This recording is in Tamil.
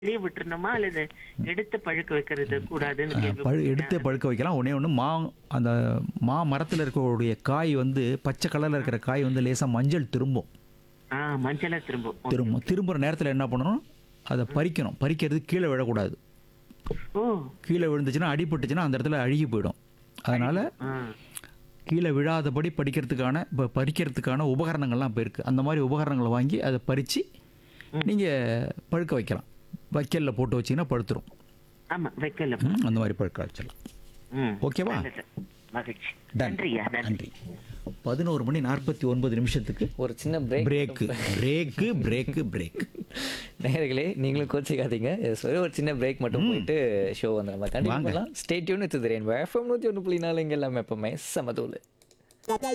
வெளியே விட்டுறணுமா அல்லது எடுத்து பழுக்க வைக்கிறது கூடாதுன்னு பழு கேள்விப்பட்டிருக்கேன். எடுத்து பழுக்க வைக்கலாம் ஒன்றே ஒன்று மா அந்த மா மரத்தில் இருக்கக்கூடிய காய் வந்து பச்சை கலரில் இருக்கிற காய் வந்து லேசாக மஞ்சள் திரும்பும் ஆ மஞ்சளா திரும்பும் திரும்பும் திரும்புகிற நேரத்தில் என்ன பண்ணணும் அதை பறிக்கணும் பறிக்கிறது கீழே விழக்கூடாது ஓ கீழே விழுந்துச்சுன்னா அடிபட்டுச்சுன்னா அந்த இடத்துல அழுகி போயிடும் அதனால் ஆ கீழே விழாதபடி படிக்கிறதுக்கான இப்போ பறிக்கிறதுக்கான உபகரணங்கள்லாம் இப்போ இருக்குது அந்த மாதிரி உபகரணங்களை வாங்கி அதை பறித்து நீங்கள் பழுக்க வைக்கலாம் வைக்கலில் போட்டு வச்சிங்கன்னா பழுத்துரும் ஆமா வைக்கல ம், அந்த மாதிரி பழுக்க வச்சிடலாம் ம் ஓகேவா? நல்லது. மகிழ்ச்சி Done. நன்றியா நன்றி நன்றி பதினோரு மணி நாற்பத்தி ஒன்பது நிமிஷத்துக்கு ஒரு சின்ன break break break break break நேயர்களே நீங்களும் கோச்சிக்காதீங்க சரி ஒரு சின்ன பிரேக் மட்டும் போயிட்டு ஷோ வந்து நம்ம கண்டிப்பாக வாங்க. பண்ணலாம் ஸ்டேட்யூன் வித் திரேன் எஃப்எம் நூற்றி ஒன்று புள்ளி நாலு இங்கே எல்லாமே எப்பவுமே சமதூள்